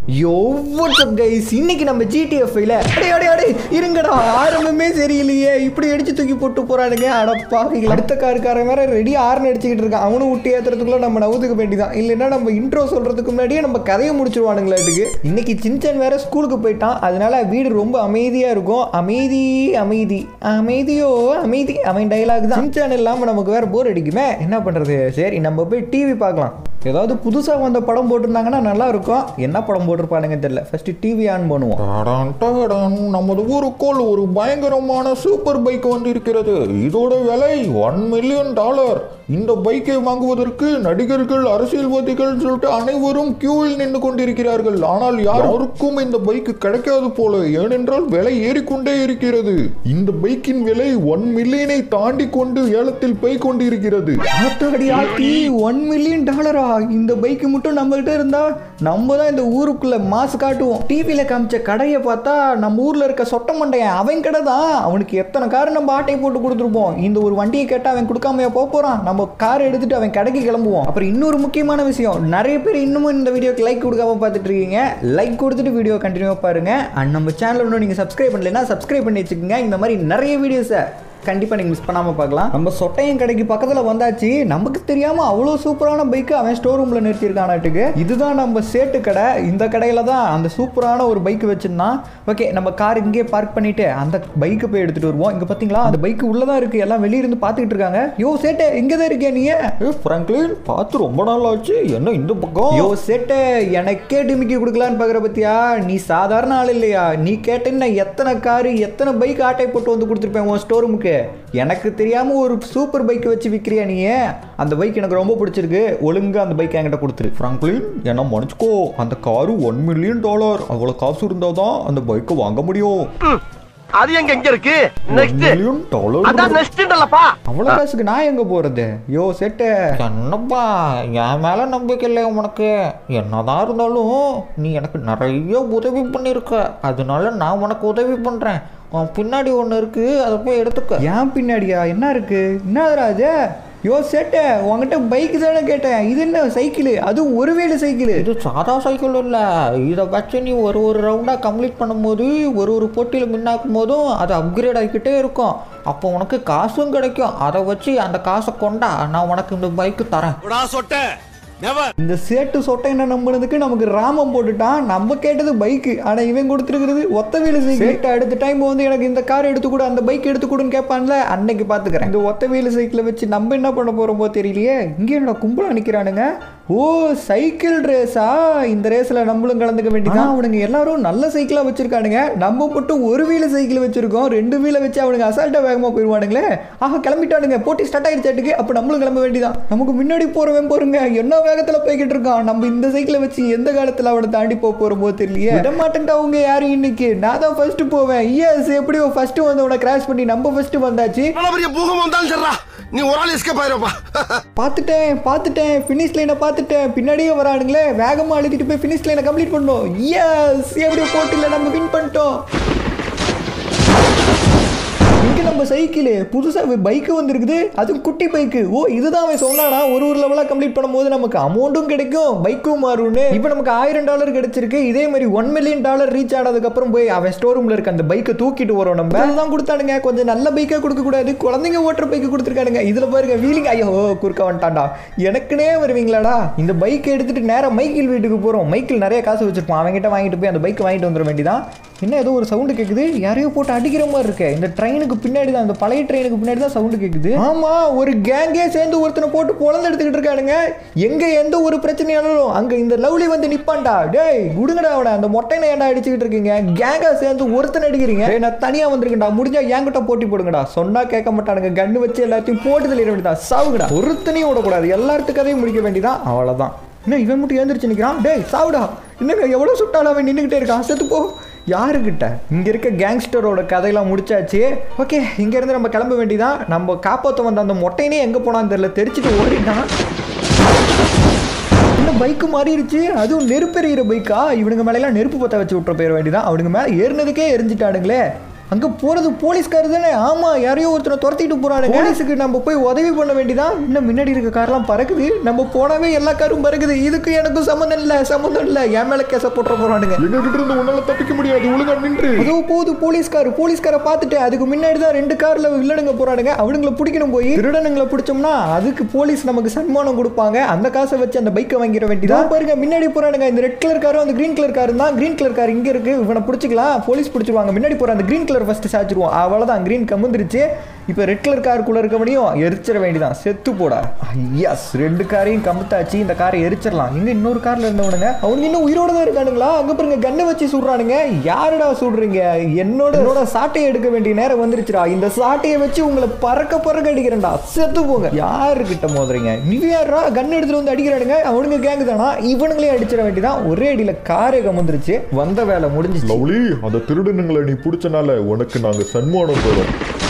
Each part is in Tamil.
யோ வாட்ஸ்அப் கைஸ் இன்னைக்கு நம்ம ஜிடிஎஃப்ல அடே அடே அடே இருங்கடா ஆரம்பமே சரியில்லையே இப்படி அடிச்சு தூக்கி போட்டு போறானுங்க அடப்பாவிகள் அடுத்த காருக்காரன் வேற ரெடி ஆர்னு அடிச்சுக்கிட்டு இருக்கான் அவனும் விட்டு ஏத்துறதுக்குள்ள நம்ம நவுத்துக்க வேண்டியதான் இல்லைன்னா நம்ம இன்ட்ரோ சொல்றதுக்கு முன்னாடியே நம்ம கதையை முடிச்சிருவானுங்களாட்டுக்கு இன்னைக்கு சின்சன் வேற ஸ்கூலுக்கு போயிட்டான் அதனால வீடு ரொம்ப அமைதியா இருக்கும் அமைதி அமைதி அமைதியோ அமைதி அவன் டைலாக் தான் சின்சன் இல்லாம நமக்கு வேற போர் அடிக்குமே என்ன பண்றது சரி நம்ம போய் டிவி பார்க்கலாம் ஏதாவது புதுசாக வந்த படம் போட்டிருந்தாங்கன்னா நல்லா இருக்கும் என்ன படம் போட்டிருப்பானுங்க தெரியல ஃபர்ஸ்ட் டிவி ஆன் பண்ணுவோம் டடான், டடான். நமது ஊருக்குள் ஒரு பயங்கரமான சூப்பர் பைக் வந்திருக்கிறது இதோட விலை ஒன் மில்லியன் டாலர் இந்த பைக்கை வாங்குவதற்கு நடிகர்கள் அரசியல்வாதிகள் சொல்லிட்டு அனைவரும் கியூவில் நின்று கொண்டிருக்கிறார்கள் ஆனால் யாருக்கும் இந்த பைக் கிடைக்காது போல ஏனென்றால் விலை ஏறிக்கொண்டே இருக்கிறது இந்த பைக்கின் விலை ஒன் மில்லியனை தாண்டி கொண்டு ஏலத்தில் போய் கொண்டிருக்கிறது ஆத்தாடி ஆத்தி ஒன் மில்லியன் டாலரா இந்த பைக்கு மட்டும் நம்மகிட்ட இருந்தா நம்ம தான் இந்த ஊருக்குள்ள மாசு காட்டுவோம் டிவியில் காமிச்ச கடையை பார்த்தா நம்ம ஊர்ல இருக்க சொட்ட மண்டையன் அவன் கடை தான் அவனுக்கு எத்தனை கார் நம்ம ஆட்டை போட்டு கொடுத்துருப்போம் இந்த ஒரு வண்டியை கேட்டா அவன் கொடுக்காமையா போக போறான் நம்ம கார் எடுத்துட்டு அவன் கடைக்கு கிளம்புவோம் அப்புறம் இன்னொரு முக்கியமான விஷயம் நிறைய பேர் இன்னமும் இந்த வீடியோக்கு லைக் கொடுக்காம பார்த்துட்டு இருக்கீங்க லைக் கொடுத்துட்டு வீடியோ கண்டினியூ பாருங்க அண்ட் நம்ம சேனல் இன்னும் நீங்க சப்ஸ்கிரைப் பண்ணலைன்னா சப்ஸ்கிரைப் பண்ணி வச்சுக்கோங்க இந்த மாதிரி நிறைய வீடியோஸை கண்டிப்பாக நீங்கள் மிஸ் பண்ணாமல் பார்க்கலாம் நம்ம சொட்டையன் கடைக்கு பக்கத்தில் வந்தாச்சு நமக்கு தெரியாமல் அவ்வளோ சூப்பரான பைக்கு அவன் ஸ்டோர் ரூமில் நிறுத்தியிருக்கானாட்டுக்கு இதுதான் நம்ம சேட்டு கடை இந்த கடையில் தான் அந்த சூப்பரான ஒரு பைக் வச்சுருந்தான் ஓகே நம்ம கார் இங்கேயே பார்க் பண்ணிட்டு அந்த பைக்கு போய் எடுத்துகிட்டு வருவோம் இங்கே பார்த்தீங்களா அந்த பைக்கு உள்ளே தான் இருக்குது எல்லாம் வெளிய இருந்து பார்த்துக்கிட்டு இருக்காங்க யோ சேட்டே இங்கே தான் இருக்கே நீ ஏ ஃப்ராங்க்லின் பார்த்து ரொம்ப நாள் ஆச்சு என்ன இந்த பக்கம் யோ சேட்டே எனக்கே டிமிக்கி கொடுக்கலான்னு பார்க்குற பத்தியா நீ சாதாரண ஆள் இல்லையா நீ கேட்டேன்னா எத்தனை காரு எத்தனை பைக் ஆட்டை போட்டு வந்து கொடுத்துருப்பேன் உன் ஸ்டோர் ரூமுக்கு எனக்கு தெரியாமல் ஒரு சூப்பர் பைக் வச்சு விற்கிறியா நீ அந்த பைக் எனக்கு ரொம்ப பிடிச்சிருக்கு ஒழுங்கா அந்த பைக் என்கிட்ட கொடுத்துரு ஃப்ராங்க்லின் என்ன மன்னிச்சுக்கோ அந்த காரு ஒன் மில்லியன் டாலர் அவ்வளோ காசு இருந்தால் தான் அந்த பைக்கை வாங்க முடியும் அது எங்க எங்க இருக்கு நெக்ஸ்ட் மில்லியன் டாலர் அதான் நெக்ஸ்ட்ன்றலப்பா அவ்வளோ காசுக்கு நான் எங்கே போகிறது யோ செட்டு என்னப்பா என் மேல நம்பிக்கை இல்லை உனக்கு என்னதான் இருந்தாலும் நீ எனக்கு நிறைய உதவி பண்ணியிருக்க அதனால நான் உனக்கு உதவி பண்றேன் உன் பின்னாடி ஒன்று இருக்கு அதை போய் எடுத்துக்க ஏன் பின்னாடியா என்ன இருக்கு என்ன ராஜா யோ சேட்டை உங்ககிட்ட பைக் தானே கேட்டேன் இது என்ன சைக்கிள் அதுவும் ஒரு வேலை சைக்கிள் இது சாதா சைக்கிள் இல்லை இதை வச்சு நீ ஒரு ஒரு ரவுண்டாக கம்ப்ளீட் பண்ணும்போது ஒரு ஒரு போட்டியில் மின்னாக்கும் போதும் அது அப்கிரேட் ஆகிக்கிட்டே இருக்கும் அப்போ உனக்கு காசும் கிடைக்கும் அதை வச்சு அந்த காசை கொண்டா நான் உனக்கு இந்த பைக்கு தரேன் இந்த சேட்டு சொட்டை என்ன நம்பினதுக்கு நமக்கு ராமம் போட்டுட்டான் நம்ம கேட்டது பைக்கு ஆனா இவன் கொடுத்துருக்கிறது ஒத்த வீலு சைக்கிள் சேட்டு அடுத்த டைம் வந்து எனக்கு இந்த கார் எடுத்து கொடு அந்த பைக் எடுத்து கொடுன்னு கேட்பான்ல அன்னைக்கு பாத்துக்கிறேன் இந்த ஒத்த வீலு சைக்கிளை வச்சு நம்ம என்ன பண்ண போறோமோ தெரியலையே இங்கே என்னோட கும்பலா நிக்கிறானுங்க ஓ சைக்கிள் ரேஸா இந்த ரேஸ்ல நம்மளும் கலந்துக்க வேண்டியதான் அவனுங்க எல்லாரும் நல்ல சைக்கிளா வச்சிருக்கானுங்க நம்ம மட்டும் ஒரு வீல சைக்கிள் வச்சிருக்கோம் ரெண்டு வீல வச்சு அவனுங்க அசால்ட்டா வேகமா போயிருவானுங்களே ஆஹா கிளம்பிட்டானுங்க போட்டி ஸ்டார்ட் ஆயிடுச்சாட்டுக்கு அப்ப நம்மளும் கிளம்ப வேண்டியதான் நமக்கு முன்னாடி போறவன் பாருங்க என்ன வேகத்துல போய்கிட்டு இருக்கான் நம்ம இந்த சைக்கிளை வச்சு எந்த காலத்துல அவனை தாண்டி போக போறோமோ தெரியலையே விட மாட்டேன்டா அவங்க யாரும் இன்னைக்கு நான் தான் ஃபர்ஸ்ட் போவேன் எஸ் எப்படியோ ஃபர்ஸ்ட் வந்து அவனை கிராஷ் பண்ணி நம்ம ஃபர்ஸ்ட் வந்தாச்சு இவ்வளவு பெரிய பூகம் வந்தாலும் சரிடா நீ ஒரு ஆள் எஸ்கேப் ஆயிருப்பா பார்த்துட்டேன் பார்த்துட்டேன் ஃபினிஷ் லைனை பார்த்துட்டேன் பின்னாடியே வரானுங்களே வேகமாக அழுத்திட்டு போய் ஃபினிஷ் லைனை கம்ப்ளீட் பண்ணோம் எஸ் எப்படியோ போட்டியில் நம்ம வின் பண்ணிட்டோம் இங்கே நம்ம சைக்கிள் புதுசாக பைக்கு வந்திருக்குது அதுவும் குட்டி பைக்கு ஓ இதுதான் அவன் சொன்னானா ஒரு ஒரு லெவலாக கம்ப்ளீட் பண்ணும்போது நமக்கு அமௌண்ட்டும் கிடைக்கும் பைக்கும் மாறும்னு இப்போ நமக்கு ஆயிரம் டாலர் கிடைச்சிருக்கு இதே மாதிரி ஒன் மில்லியன் டாலர் ரீச் ஆனதுக்கப்புறம் போய் அவன் ஸ்டோர் ரூமில் இருக்க அந்த பைக்கை தூக்கிட்டு வரோம் நம்ம அதுதான் கொடுத்தானுங்க கொஞ்சம் நல்ல பைக்காக கொடுக்கக்கூடாது குழந்தைங்க ஓட்டுற பைக்கு கொடுத்துருக்கானுங்க இதில் பாருங்க வீலிங் ஐயோ குறுக்க வந்துட்டான்டா எனக்குனே வருவீங்களாடா இந்த பைக்கை எடுத்துட்டு நேராக மைக்கிள் வீட்டுக்கு போகிறோம் மைக்கிள் நிறைய காசு வச்சிருப்பான் அவன்கிட்ட வாங்கிட்டு போய் அந்த பைக்கை வாங்கிட்டு வந்துட வேண்டியதான் என்ன ஏதோ ஒரு சவுண்டு கேட்குது யாரையோ போட்டு அடிக்கிற மாதிரி இருக்கு இந்த ட்ரெயினுக்கு பின்னாடி தான் இந்த பழைய ட்ரெயினுக்கு பின்னாடி தான் சவுண்டு கேட்குது ஆமா ஒரு கேங்கே சேர்ந்து ஒருத்தனை போட்டு பொழந்து எடுத்துக்கிட்டு இருக்கானுங்க எங்க எந்த ஒரு பிரச்சனையானாலும் அங்க இந்த லவ்லி வந்து நிப்பான்டா டேய் குடுங்கடா அவனை அந்த மொட்டைனை ஏன்டா அடிச்சுக்கிட்டு இருக்கீங்க கேங்கா சேர்ந்து ஒருத்தனை அடிக்கிறீங்க டேய், நான் தனியா வந்திருக்கேன்டா முடிஞ்சா என்கிட்ட போட்டி போடுங்கடா சொன்னா கேட்க மாட்டானுங்க கண்ணு வச்சு எல்லாத்தையும் போட்டு தள்ளிட வேண்டியதா சாவுங்கடா ஒருத்தனையும் விடக்கூடாது எல்லாத்துக்கும் கதையும் முடிக்க வேண்டியதான் அவ்வளவுதான் என்ன இவன் மட்டும் எழுந்திரிச்சு நிற்கிறான் டேய் சாவுடா என்னங்க எவ்வளோ சுட்டாலும் அவன் நின்றுக்கிட்டே இருக்கான் செத்து போ யாருக்கிட்ட இங்கே இருக்க கேங்ஸ்டரோட கதையெல்லாம் முடிச்சாச்சு ஓகே இங்கேருந்து நம்ம கிளம்ப வேண்டியதான் நம்ம காப்பாற்ற வந்த அந்த மொட்டைனே எங்கே போனான்னு தெரியல தெரிச்சுட்டு ஓடிட்டான் இந்த பைக்கு மாறிடுச்சு அதுவும் நெருப்பு எறிகிற பைக்கா இவனுங்க மேலெல்லாம் நெருப்பு பற்ற வச்சு விட்டுற போயிட வேண்டியதான் அவனுங்க மேலே ஏறினதுக்கே எரிஞ்சிட்டானுங்களே அங்க போறது போலீஸ்கார் தானே ஆமா யாரையோ ஒருத்தனை துரத்திட்டு போறாங்க போலீஸுக்கு நம்ம போய் உதவி பண்ண வேண்டியதான் இன்னும் முன்னாடி இருக்க கார்லாம் பறக்குது நம்ம போனவே எல்லா காரும் பறக்குது இதுக்கு எனக்கும் சம்மந்தம் இல்ல சம்மந்தம் இல்ல என் மேல கேச போட்டுற போறானுங்க எங்க கிட்ட இருந்து உன்னால தப்பிக்க முடியாது ஒழுங்கா நின்று அதோ போகுது போலீஸ்கார் போலீஸ்காரை பார்த்துட்டு அதுக்கு முன்னாடி தான் ரெண்டு கார்ல வில்லனுங்க போறானுங்க அவனுங்களை பிடிக்கணும் போய் திருடனுங்களை பிடிச்சோம்னா அதுக்கு போலீஸ் நமக்கு சன்மானம் கொடுப்பாங்க அந்த காசை வச்சு அந்த பைக்கை வாங்கிட வேண்டியதான் பாருங்க முன்னாடி போறானுங்க இந்த ரெட் கலர் காரும் அந்த கிரீன் கலர் காரும் தான் கிரீன் கலர் கார் இங்க இருக்கு இவனை பிடிச்சிக்கலாம் போலீஸ் பிடிச்சிருவாங்க முன்னாடி போற அந்த கிரீன் கலர் ஃபர்ஸ்ட் சாச்சிருவோம் அவ்வளவுதான் கிரீன் கமுந்துருச்சு இப்போ ரெட் கலர் காருக்குள்ள இருக்க முடியும் எரிச்சிட வேண்டியதான் செத்து போடா எஸ் ரெண்டு காரையும் கமுத்தாச்சு இந்த காரை எரிச்சிடலாம் இங்க இன்னொரு கார்ல இருந்தவனுங்க அவங்க இன்னும் உயிரோட தான் இருக்கானுங்களா அங்க பாருங்க கண்ணை வச்சு சுடுறானுங்க யாருடா சுடுறீங்க என்னோட என்னோட சாட்டையை எடுக்க வேண்டிய நேரம் வந்துருச்சுடா இந்த சாட்டையை வச்சு உங்களை பறக்க பறக்க அடிக்கிறேன்டா செத்து போங்க யாருக்கிட்ட மோதுறீங்க நீ யாரா கன் எடுத்துட்டு வந்து அடிக்கிறானுங்க அவனுங்க கேங்கு தானா இவனுங்களையும் அடிச்சிட வேண்டியதான் ஒரே அடியில காரே கமுந்துருச்சு வந்த வேலை முடிஞ்சிச்சு லவ்லி அந்த திருடனுங்களை நீ பிடிச்சனால உனக்கு நாங்க சன்மானம் தரோம்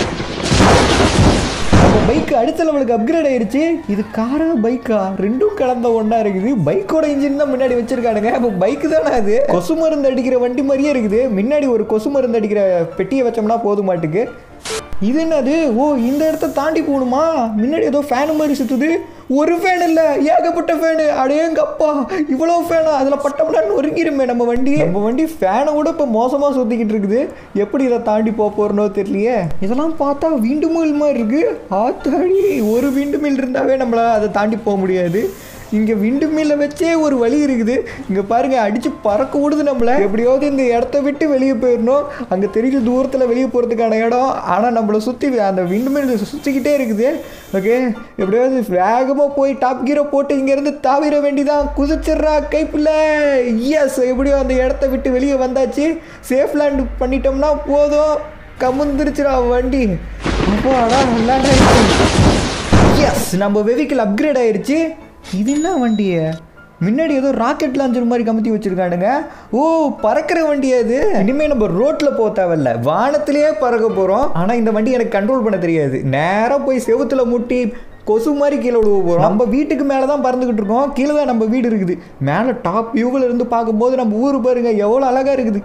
நம்ம பைக் அடுத்த லெவலுக்கு அப்கிரேட் ஆயிருச்சு இது காரா பைக்கா ரெண்டும் கலந்த ஒண்ணா இருக்குது பைக்கோட இன்ஜின் தான் முன்னாடி வச்சிருக்கானுங்க அப்போ பைக் தானே அது கொசு மருந்து அடிக்கிற வண்டி மாதிரியே இருக்குது முன்னாடி ஒரு கொசு மருந்து அடிக்கிற பெட்டியை வச்சோம்னா போதும் மாட்டுக்கு இது என்னது ஓ இந்த இடத்த தாண்டி போகணுமா முன்னாடி ஏதோ ஃபேன் மாதிரி சுத்துது ஒரு ஃபேன் இல்ல ஏகப்பட்ட ஃபேனு அடேங்கப்பா இவ்வளோ ஃபேனா அதில் பட்டோம்னா நொறுங்கிருமே நம்ம வண்டி நம்ம வண்டி ஃபேனை விட இப்போ மோசமாக சுற்றிக்கிட்டு இருக்குது எப்படி இதை தாண்டி போக போகிறனோ தெரியலையே இதெல்லாம் பார்த்தா விண்டு மில் மாதிரி இருக்கு ஆத்தாடி ஒரு விண்டு மில் இருந்தாவே நம்மள அதை தாண்டி போக முடியாது இங்கே விண்டு மில்லை வச்சே ஒரு வழி இருக்குது இங்கே பாருங்க அடிச்சு பறக்க விடுது நம்மளை எப்படியாவது இந்த இடத்த விட்டு வெளியே போயிடணும் அங்கே தெரிஞ்ச தூரத்தில் வெளியே போகிறதுக்கான இடம் ஆனால் நம்மளை சுற்றி அந்த விண்டு மில் சுற்றிக்கிட்டே இருக்குது ஓகே எப்படியாவது வேகமாக போய் டாப் கீரை போட்டு இங்கேருந்து தாவிர வேண்டிதான் குதிச்சிட்றா கைப்பில் எஸ் எப்படியோ அந்த இடத்த விட்டு வெளியே வந்தாச்சு சேஃப் லேண்ட் பண்ணிட்டோம்னா போதும் கமுந்துருச்சுடா வண்டி அப்போ அதான் லேண்ட் ஆயிடுச்சு எஸ் நம்ம வெஹிக்கிள் அப்கிரேட் ஆயிருச்சு இது என்ன வண்டியே முன்னாடி ஏதோ ராக்கெட் லாஞ்சர் மாதிரி கமுத்தி வச்சிருக்கானுங்க ஓ பறக்கிற வண்டி அது இனிமே நம்ம ரோட்ல போக தேவையில்ல வானத்திலேயே பறக்க போறோம் ஆனா இந்த வண்டி எனக்கு கண்ட்ரோல் பண்ண தெரியாது நேரா போய் செவுத்துல முட்டி கொசு மாதிரி கீழே விழுவ போகிறோம் நம்ம வீட்டுக்கு மேலே தான் பறந்துக்கிட்டு இருக்கோம் கீழே தான் நம்ம வீடு இருக்குது மேலே டாப் வியூவில் இருந்து பார்க்கும்போது நம்ம ஊர் பாருங்க எவ்வளோ அழகாக இருக்குது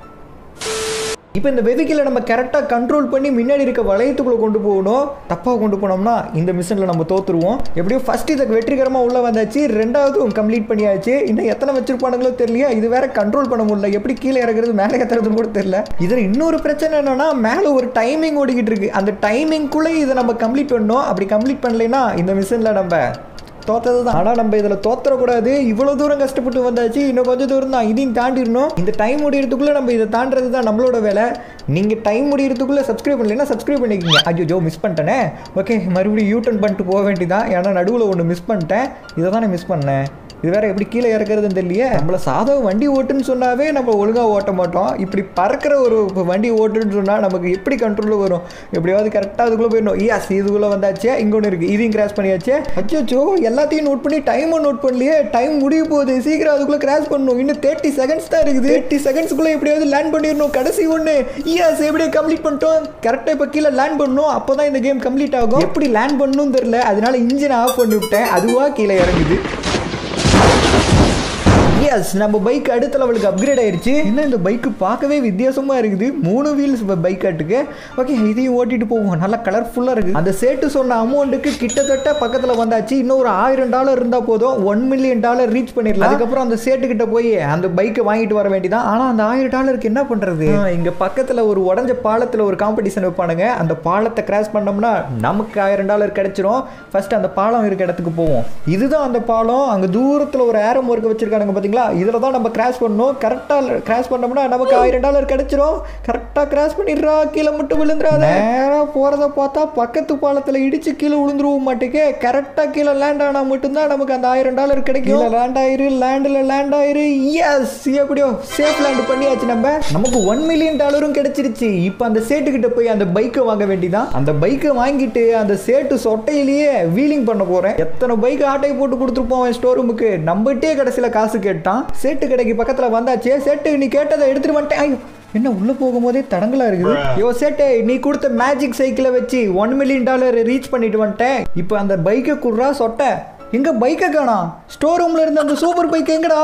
இப்போ இந்த வெஹிக்கிளை நம்ம கரெக்டாக கண்ட்ரோல் பண்ணி முன்னாடி இருக்க வளையத்துக்குள்ளே கொண்டு போகணும் தப்பாக கொண்டு போனோம்னா இந்த மிஷனில் நம்ம தோத்துருவோம் எப்படியோ ஃபர்ஸ்ட் இதுக்கு வெற்றிகரமாக உள்ளே வந்தாச்சு ரெண்டாவதும் கம்ப்ளீட் பண்ணியாச்சு இன்னும் எத்தனை வச்சிருப்பானுங்களோ தெரியலையா இது வேற கண்ட்ரோல் பண்ண முடியல எப்படி கீழே இறங்குறது மேலே ஏற்றுறதுன்னு கூட தெரியல இதில் இன்னொரு பிரச்சனை என்னன்னா மேலே ஒரு டைமிங் ஓடிக்கிட்டு இருக்கு அந்த டைமிங்குள்ளே இதை நம்ம கம்ப்ளீட் பண்ணோம் அப்படி கம்ப்ளீட் பண்ணலைன்னா இந்த மிஷினில் நம்ம தோத்தது தான் ஆனால் நம்ம இதில் தோத்தரக்கூடாது இவ்வளோ தூரம் கஷ்டப்பட்டு வந்தாச்சு இன்னும் கொஞ்சம் தூரம் தான் இதையும் தாண்டிடணும் இந்த டைம் முடியறதுக்குள்ளே நம்ம இதை தாண்டுறது தான் நம்மளோட வேலை நீங்கள் டைம் முடியறதுக்குள்ளே சப்ஸ்கிரைப் பண்ணலைன்னா சப்ஸ்கிரைப் பண்ணிக்கோங்க ஐயோ மிஸ் பண்ணிட்டேனே ஓகே மறுபடியும் யூ டர்ன் பண்ணிட்டு போக வேண்டியதான் ஏன்னா நடுவில் ஒன்று மிஸ் பண்ணிட்டேன் இதை தானே மிஸ் பண்ணேன் இது வேற எப்படி கீழே இறக்குறதுன்னு தெரியலையே நம்மள சாதா வண்டி ஓட்டுன்னு சொன்னாவே நம்ம ஒழுங்காக ஓட்ட மாட்டோம் இப்படி பறக்கிற ஒரு வண்டி ஓட்டுன்னு சொன்னால் நமக்கு எப்படி கண்ட்ரோலில் வரும் எப்படியாவது கரெக்டாக அதுக்குள்ளே போயிடணும் எஸ் இதுக்குள்ளே வந்தாச்சு இங்கே ஒன்று இருக்குது இதையும் கிராஸ் பண்ணியாச்சு அச்சோ எல்லாத்தையும் நோட் பண்ணி டைமை நோட் பண்ணலையே டைம் முடிய போகுது சீக்கிரம் அதுக்குள்ளே கிராஸ் பண்ணணும் இன்னும் தேர்ட்டி செகண்ட்ஸ் தான் இருக்குது தேர்ட்டி செகண்ட்ஸ்க்குள்ளே எப்படியாவது லேண்ட் பண்ணிடணும் கடைசி ஒன்று எஸ் எப்படியே கம்ப்ளீட் பண்ணிட்டோம் கரெக்டாக இப்போ கீழே லேண்ட் பண்ணணும் அப்போ தான் இந்த கேம் கம்ப்ளீட் ஆகும் எப்படி லேண்ட் பண்ணணும்னு தெரியல அதனால இன்ஜின் ஆஃப் பண்ணி விட்டேன் அதுவாக கீழே இறங்குது எஸ் நம்ம பைக் அடுத்த லெவலுக்கு அப்கிரேட் ஆயிருச்சு என்ன இந்த பைக்கு பார்க்கவே வித்தியாசமா இருக்குது மூணு வீல்ஸ் பைக் ஆட்டுக்கு ஓகே இதையும் ஓட்டிட்டு போவோம் நல்லா கலர்ஃபுல்லாக இருக்குது அந்த சேட்டு சொன்ன அமௌண்ட்டுக்கு கிட்டத்தட்ட பக்கத்தில் வந்தாச்சு இன்னும் ஒரு ஆயிரம் டாலர் இருந்தால் போதும் ஒன் மில்லியன் டாலர் ரீச் பண்ணிடலாம் அதுக்கப்புறம் அந்த சேட்டு கிட்ட போய் அந்த பைக்கை வாங்கிட்டு வர வேண்டியதான் ஆனால் அந்த ஆயிரம் டாலருக்கு என்ன பண்ணுறது இங்கே பக்கத்தில் ஒரு உடஞ்ச பாலத்தில் ஒரு காம்படிஷன் வைப்பானுங்க அந்த பாலத்தை கிராஸ் பண்ணோம்னா நமக்கு ஆயிரம் டாலர் கிடைச்சிரும் ஃபர்ஸ்ட் அந்த பாலம் இருக்க இடத்துக்கு போவோம் இதுதான் அந்த பாலம் அங்கே தூரத்தில் ஒரு ஏரம் ஒர்க் வச்சிருக்கானுங்க பார்த்தீங்களா இதில் தான் நம்ம கிராஸ் பண்ணணும் கரெக்டாக கிராஸ் பண்ணோம்னா நமக்கு ஆயிரம் டாலர் கிடைச்சிரும் கரெக்டாக கிராஸ் பண்ணிடுறா கீழே மட்டும் விழுந்துடாத நேராக போகிறத பார்த்தா பக்கத்து பாலத்தில் இடிச்சு கீழே விழுந்துருவோம் மாட்டேங்க கரெக்டாக கீழே லேண்ட் ஆனால் மட்டும்தான் நமக்கு அந்த ஆயிரம் டாலர் கிடைக்கும் லேண்ட் ஆயிரு லேண்டில் லேண்ட் ஆயிரு எஸ் எப்படியோ சேஃப் லேண்ட் பண்ணியாச்சு நம்ம நமக்கு ஒன் மில்லியன் டாலரும் கிடைச்சிருச்சு இப்போ அந்த சேட்டுக்கிட்ட போய் அந்த பைக்கை வாங்க வேண்டியதான் அந்த பைக்கை வாங்கிட்டு அந்த சேட்டு சொட்டையிலேயே வீலிங் பண்ண போகிறேன் எத்தனை பைக் ஆட்டையை போட்டு கொடுத்துருப்போம் அவன் ஸ்டோர் ரூமுக்கு நம்மகிட்டே கடைசியில் காசு கேட்டான் சேட்டு கடைக்கு பக்கத்தில் வந்தாச்சு சேட்டு நீ கேட்டதை எடுத்துட்டு வந்துட்டேன் ஐயோ என்ன உள்ள போகும்போதே தடங்கலா இருக்குது யோ சேட்டே நீ கொடுத்த மேஜிக் சைக்கிளை வச்சு ஒன் மில்லியன் டாலர் ரீச் பண்ணிட்டு வந்துட்டேன் இப்போ அந்த பைக்கை குடுறா சொட்ட எங்க பைக்கை காணோம் ஸ்டோர் ரூம்ல இருந்த அந்த சூப்பர் பைக் எங்கடா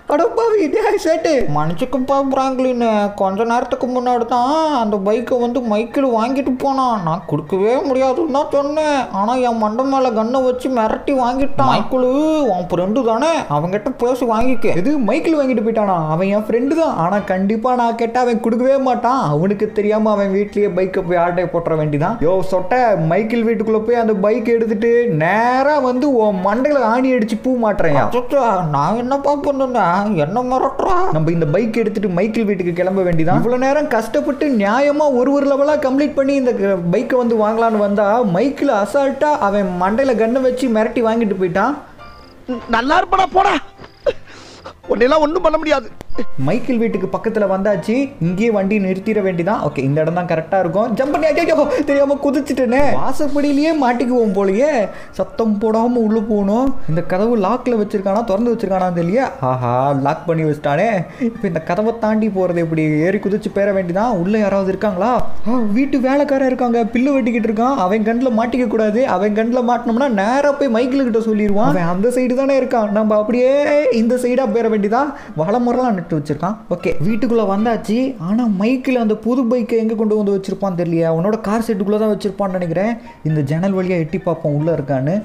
அடப்பாவி டேய் சேட்டு மன்னிச்சுக்குப்பா பிராங்க்லின் கொஞ்ச நேரத்துக்கு முன்னாடி தான் அந்த பைக்கை வந்து மைக்கில் வாங்கிட்டு போனான் நான் கொடுக்கவே முடியாதுன்னு தான் சொன்னேன் ஆனால் என் மண்டை மேலே கண்ணை வச்சு மிரட்டி வாங்கிட்டான் மைக்கிள் உன் ஃப்ரெண்டு தானே அவங்ககிட்ட பேசி வாங்கிக்க இது மைக்கிள் வாங்கிட்டு போயிட்டானா அவன் என் ஃப்ரெண்டு தான் ஆனால் கண்டிப்பாக நான் கேட்டால் அவன் கொடுக்கவே மாட்டான் அவனுக்கு தெரியாமல் அவன் வீட்லயே பைக்கை போய் ஆட்டை போட்டுற வேண்டிதான் யோ சொட்ட மைக்கிள் வீட்டுக்குள்ளே போய் அந்த பைக் எடுத்துட்டு நேராக வந்து உன் மண்டையில் ஆணி அடிச்சு பூ மாட்டுறேன் அச்சச்சோ, நான் என்னப்பா பண்ணுனேன் என்ன மிரட்டுறா நம்ம இந்த பைக் எடுத்துட்டு மைக்கிள் வீட்டுக்கு கிளம்ப வேண்டியதான் இவ்வளோ நேரம் கஷ்டப்பட்டு நியாயமா ஒரு ஒரு லெவலாக கம்ப்ளீட் பண்ணி இந்த பைக்கை வந்து வாங்கலான்னு வந்தா மைக்கிள் அசால்ட்டா அவன் மண்டையில கண்ணை வச்சு மிரட்டி வாங்கிட்டு போயிட்டான் நல்லா இருப்படா போடா உன்னெல்லாம் ஒண்ணும் பண்ண முடியாது மைக்கேல் வீட்டுக்கு பக்கத்தில் வந்தாச்சு இங்கேயே வண்டி நிறுத்திட வேண்டிதான் ஓகே இந்த இடம் தான் கரெக்டாக இருக்கும் ஜம்ப் பண்ணி ஐயோ தெரியாமல் குதிச்சிட்டேனே வாசப்படியிலேயே மாட்டிக்குவோம் போலயே சத்தம் போடாமல் உள்ளே போகணும் இந்த கதவு லாக்கில் வச்சிருக்கானா திறந்து வச்சிருக்கானா தெரியல ஆஹா லாக் பண்ணி வச்சிட்டானே இப்போ இந்த கதவை தாண்டி போகிறது எப்படி ஏறி குதிச்சு பேர வேண்டிதான் உள்ளே யாராவது இருக்காங்களா ஆ வீட்டு வேலைக்காரன் இருக்காங்க பில்லு வெட்டிக்கிட்டு இருக்கான் அவன் கண்ணில் மாட்டிக்க கூடாது அவன் கண்ணில் மாட்டினோம்னா நேராக போய் மைக்கிள் கிட்ட சொல்லிடுவான் அவன் அந்த சைடு தானே இருக்கான் நம்ம அப்படியே இந்த சைடாக பேர வேண்டிதான் வளமுறைலாம் நட்டு வச்சிருக்கான் ஓகே வீட்டுக்குள்ளே வந்தாச்சு ஆனால் மைக்கில் அந்த புது பைக்கை எங்கே கொண்டு வந்து வச்சிருப்பான் தெரியலையா அவனோட கார் செட்டுக்குள்ளே தான் வச்சிருப்பான்னு நினைக்கிறேன் இந்த ஜன்னல் வழியாக எட்டி பார்ப்போம் உள்ளே இருக்கான்னு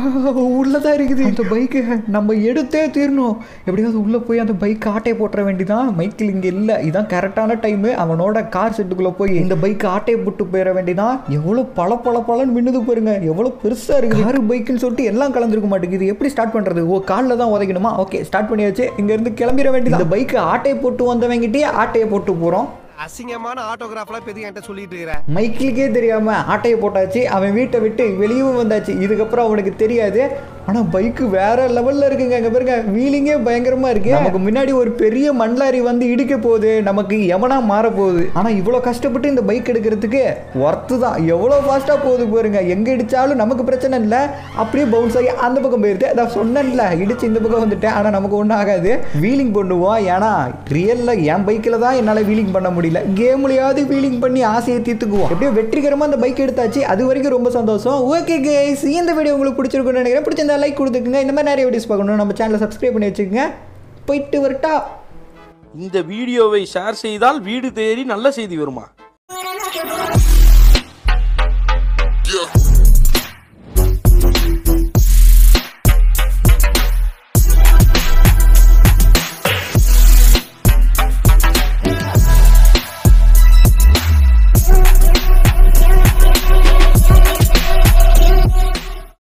உள்ளே தான் இருக்குது அந்த பைக்கு நம்ம எடுத்தே தீரணும் எப்படியாவது உள்ளே போய் அந்த பைக் ஆட்டையை போட்டுற வேண்டிதான் மைக்கில் இங்கே இல்லை இதான் கரெக்டான டைமு அவனோட கார் செட்டுக்குள்ளே போய் இந்த பைக் ஆட்டையை போட்டு போயிட வேண்டிதான் எவ்வளோ பல பல பலன்னு மின்னுது பாருங்க எவ்வளோ பெருசாக இருக்குது காரு பைக்குன்னு சொல்லிட்டு எல்லாம் கலந்துருக்க மாட்டேங்குது எப்படி ஸ்டார்ட் பண்ணுறது ஓ காலில் தான் உதைக்கணுமா ஓகே ஸ்டார்ட் பண்ணியாச்சு இங்கேருந்து கிளம்பிட வேண்டியது இந்த பைக்கு ஆட்டையை போட்டு வந்தவங்கிட்டே ஆட்டையை போட்டு போகிறோம் அசிங்கமான ஆட்டோகிராஃப்லாம் பெரிய என்கிட்ட சொல்லிட்டு இருக்கிற மைக்கிளுக்கே தெரியாம ஆட்டையை போட்டாச்சு அவன் வீட்டை விட்டு வெளியவும் வந்தாச்சு இதுக்கப்புறம் அவனுக்கு தெரியாது ஆனா பைக்கு வேற லெவல்ல இருக்குங்க அங்க பாருங்க வீலிங்கே பயங்கரமா இருக்கு நமக்கு முன்னாடி ஒரு பெரிய மண்லாரி வந்து இடிக்க போகுது நமக்கு எவனா மாற போகுது ஆனா இவ்வளவு கஷ்டப்பட்டு இந்த பைக் எடுக்கிறதுக்கு ஒர்த்து தான் எவ்வளவு ஃபாஸ்டா போகுது பாருங்க எங்க இடிச்சாலும் நமக்கு பிரச்சனை இல்லை அப்படியே பவுன்ஸ் ஆகி அந்த பக்கம் போயிருது அதான் சொன்னேன்ல இடிச்சு இந்த பக்கம் வந்துட்டேன் ஆனா நமக்கு ஒன்றும் ஆகாது வீலிங் பண்ணுவோம் ஏன்னா ரியல்ல என் பைக்கில் தான் என்னால் வீலிங் பண்ண முடியல கேம்லயாவது வீலிங் பண்ணி ஆசையை தீர்த்துக்குவோம் எப்படியோ வெற்றிகரமாக அந்த பைக் எடுத்தாச்சு அது வரைக்கும் ரொம்ப சந்தோஷம் ஓகே கேஸ் இந்த வீடியோ உங்களுக்கு பிடிச்சிருக்குன்னு நினைக்கிறேன் பிடிச்சிருந்தா லைக் கொடுத்துக்குங்க இந்த மாதிரி நிறைய வீடியோஸ் பார்க்கணும் நம்ம சேனலை சப்ஸ்கிரைப் பண்ணி வச்சுக்கோங்க போயிட்டு வரட்டா இந்த வீடியோவை ஷேர் செய்தால் வீடு தேடி நல்ல செய்தி வருமா Yeah.